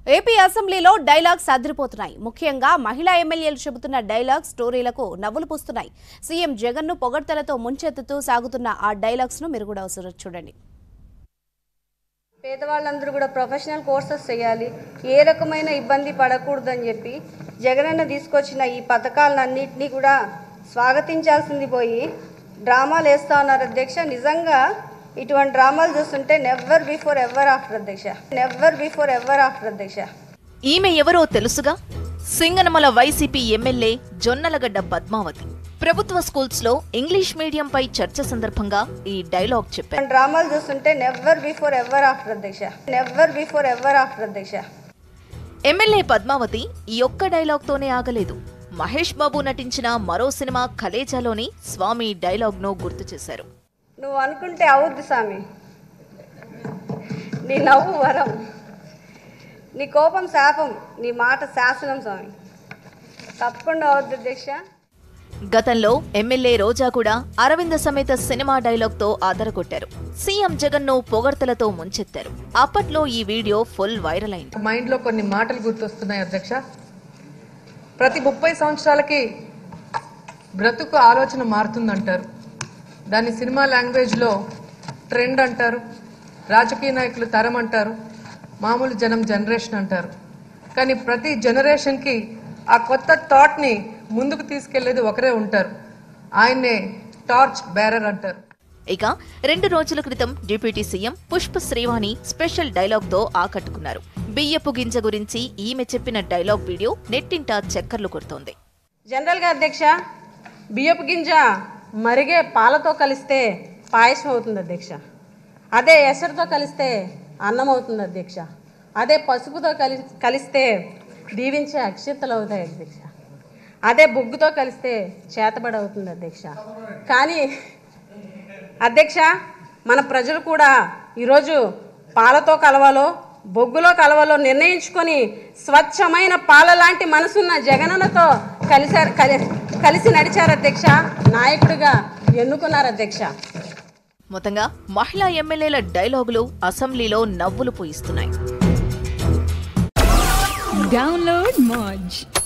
AP అసెంబ్లీలో dialogues అదిరిపోతున్నాయి ముఖ్యంగా మహిళా ఎమ్మెల్యేలు చెబుతున్న డైలాగ్ స్టోరీలకు నవ్వులు పూస్తున్నాయి సీఎం జగన్ ను పొగడ్తలతో ముంచెత్తుతూ సాగుతున్న ఆ డైలాగ్స్ ను మీరు కూడా ఒకసారి చూడండి పేదవాళ్ళందరూ కూడా ప్రొఫెషనల్ కోర్సెస్ చేయాలి ఏ రకమైన ఇబ్బంది పడకూడదని చెప్పి జగనన్న తీసుకొచ్చిన ఈ పథకాలన్నింటినీ కూడా స్వాగతించాల్సింది పోయి డ్రామాలు వేస్తా ఉన్నారు అధ్యక్ష నిజంగా ఇటువంటి డ్రామాలు చూస్తుంటే నెవర్ బిఫోర్ ఎవర్ ఆఫ్టర్ అధ్యక్ష నెవర్ బిఫోర్ ఎవర్ ఆఫ్టర్ అధ్యక్ష ఈమె ఎవరో తెలుసుగా సింగనమల వైసీపీ ఎమ్మెల్యే జొన్నలగడ్డ పద్మావతి ప్రభుత్వ స్కూల్స్ లో ఇంగ్లీష్ మీడియంపై చర్చ సందర్భంగా ఈ డైలాగ్ చెప్పారు ఇటువంటి డ్రామాలు చూస్తుంటే నెవర్ బిఫోర్ ఎవర్ ఆఫ్టర్ అధ్యక్ష నెవర్ బిఫోర్ ఎవర్ ఆఫ్టర్ అధ్యక్ష ఎమ్మెల్యే పద్మావతి ఈ ఒక్క డైలాగ్తోనే ఆగలేదు మహేష్ బాబు నటించిన మరో సినిమా ఖలేజాలోని స్వామి డైలాగ్ను గుర్తు చేశారు నువ్వు అనుకుంటే అవుద్ది స్వామి నీ నవ్వు వరం నీ కోపం శాపం నీ మాట శాసనం స్వామి తప్పకుండా అవుద్ది అధ్యక్ష గతంలో ఎమ్మెల్యే రోజా కూడా అరవింద సమేత సినిమా డైలాగ్తో ఆదరగొట్టారు సీఎం జగన్ ను పొగడ్తలతో ముంచెత్తారు అప్పట్లో ఈ వీడియో ఫుల్ వైరల్ అయింది మైండ్లో కొన్ని మాటలు గుర్తొస్తున్నాయి అధ్యక్ష ప్రతి ముప్పై సంవత్సరాలకి బ్రతుకు ఆలోచన మారుతుందంటారు దాన్ని సినిమా లాంగ్వేజ్లో ట్రెండ్ అంటారు రాజకీయ నాయకులు తరం అంటారు మామూలు జనం జనరేషన్ అంటారు కానీ ప్రతి జనరేషన్కి ఆ కొత్త థాట్ని ముందుకు తీసుకెళ్లేది ఒకరే ఉంటారు ఆయన్నే టార్చ్ బేరర్ అంటారు ఇక రెండు రోజుల క్రితం deputy CM Pushpa Srivani special dialogue తో ఆకట్టుకున్నారు బియ్యపు గింజ గురించి ఈమె చెప్పిన డైలాగ్ వీడియో నెట్టింట చక్కర్లు కొడుతోంది జనరల్గా అధ్యక్ష బియ్యపు గింజ మరిగే పాలతో కలిస్తే పాయసం అవుతుంది అధ్యక్ష అదే ఎసరుతో కలిస్తే అన్నం అవుతుంది అధ్యక్ష అదే పసుపుతో కలి కలిస్తే దీవించే అక్షింతలు అవుతాయి అధ్యక్ష అదే బొగ్గుతో కలిస్తే చేతబడి అవుతుంది అధ్యక్ష కానీ అధ్యక్ష మన ప్రజలు కూడా ఈరోజు పాలతో కలవాలో బొగ్గులో కలవాలో నిర్ణయించుకొని స్వచ్ఛమైన పాల లాంటి మనసున్న జగనన్నతో కలిసారు కలి కలిసి నడిచారు అధ్యక్ష నాయకుడిగా ఎన్నుకున్నారు అధ్యక్ష మొత్తంగా మహిళా ఎమ్మెల్యేల డైలాగులు అసెంబ్లీలో నవ్వులు పూయిస్తున్నాయి Download Moj.